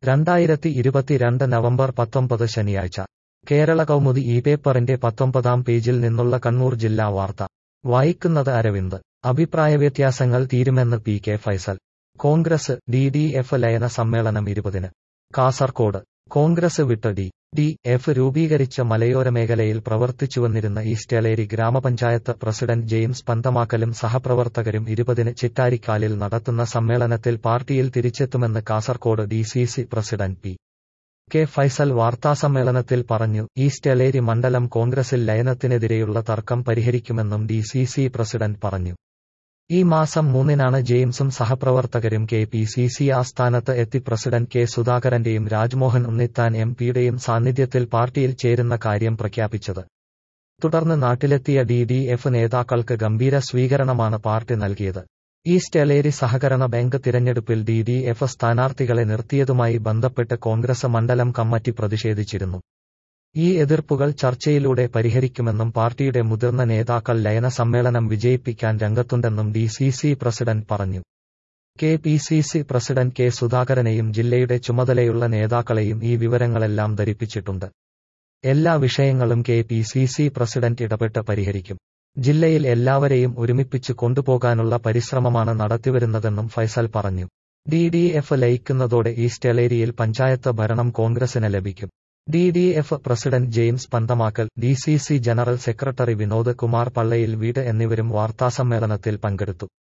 രണ്ടായിരത്തി ഇരുപത്തിരണ്ട് നവംബർ പത്തൊമ്പത് ശനിയാഴ്ച കേരള കൗമുദി ഈ പേപ്പറിന്റെ പത്തൊമ്പതാം പേജിൽ നിന്നുള്ള കണ്ണൂർ ജില്ലാ വാർത്ത വായിക്കുന്നത് അരവിന്ദ് അഭിപ്രായ വ്യത്യാസങ്ങൾ തീരുമെന്ന് P K Faisal Congress D D F ലയന സമ്മേളനം ഇരുപതിന് കാസർകോട് കോൺഗ്രസ് വിട്ട് ഡി ഡി എഫ് രൂപീകരിച്ച മലയോര മേഖലയിൽ പ്രവർത്തിച്ചുവന്നിരുന്ന ഈസ്റ്റേലേരി ഗ്രാമപഞ്ചായത്ത് പ്രസിഡന്റ് ജെയിംസ് പന്തമാക്കലും സഹപ്രവർത്തകരും ഇരുപതിന് ചിറ്റാരിക്കാലിൽ നടത്തുന്ന സമ്മേളനത്തിൽ പാർട്ടിയിൽ തിരിച്ചെത്തുമെന്ന് Kasaragod D C C president P K Faisal വാർത്താസമ്മേളനത്തിൽ പറഞ്ഞു ഈസ്റ്റേലേരി മണ്ഡലം കോൺഗ്രസിൽ ലയനത്തിനെതിരെയുള്ള തർക്കം പരിഹരിക്കുമെന്നും ഡി സി സി പ്രസിഡന്റ് പറഞ്ഞു ഈ മാസം മൂന്നിനാണ് ജെയിംസും സഹപ്രവർത്തകരും കെ പി സി സി ആസ്ഥാനത്ത് എത്തി പ്രസിഡന്റ് കെ സുധാകരന്റെയും രാജ്മോഹൻ ഉണ്ണിത്താൻ എം പിയുടെയും സാന്നിധ്യത്തിൽ പാർട്ടിയിൽ ചേരുന്ന കാര്യം പ്രഖ്യാപിച്ചത് തുടർന്ന് നാട്ടിലെത്തിയ ഡി ഡി എഫ് നേതാക്കൾക്ക് ഗംഭീര സ്വീകരണമാണ് പാർട്ടി നൽകിയത് ഈസ്റ്റ് എലേരി സഹകരണ ബാങ്ക് തിരഞ്ഞെടുപ്പിൽ ഡി ഡി എഫ് സ്ഥാനാർത്ഥികളെ നിർത്തിയതുമായി ബന്ധപ്പെട്ട് കോൺഗ്രസ് മണ്ഡലം കമ്മിറ്റി പ്രതിഷേധിച്ചിരുന്നു ഈ എതിർപ്പുകൾ ചർച്ചയിലൂടെ പരിഹരിക്കുമെന്നും പാർട്ടിയുടെ മുതിർന്ന നേതാക്കൾ ലയന സമ്മേളനം വിജയിപ്പിക്കാൻ രംഗത്തുണ്ടെന്നും ഡി സി സി പ്രസിഡന്റ് പറഞ്ഞു K P C C president K സുധാകരനെയും ജില്ലയുടെ ചുമതലയുള്ള നേതാക്കളെയും ഈ വിവരങ്ങളെല്ലാം ധരിപ്പിച്ചിട്ടുണ്ട് എല്ലാ വിഷയങ്ങളും K P C C president ഇടപെട്ട് പരിഹരിക്കും ജില്ലയിൽ എല്ലാവരെയും ഒരുമിപ്പിച്ച് കൊണ്ടുപോകാനുള്ള പരിശ്രമമാണ് നടത്തിവരുന്നതെന്നും ഫൈസൽ പറഞ്ഞു ഡി ഡി എഫ് ലയിക്കുന്നതോടെ ഈസ്റ്റ് എലേരിയിൽ പഞ്ചായത്ത് ഭരണം കോൺഗ്രസിന് ലഭിക്കും D D F president James Panthamakkal D C C general secretary Vinod Kumar പള്ളയിൽ വീട് എന്നിവരും വാർത്താസമ്മേളനത്തിൽ പങ്കെടുത്തു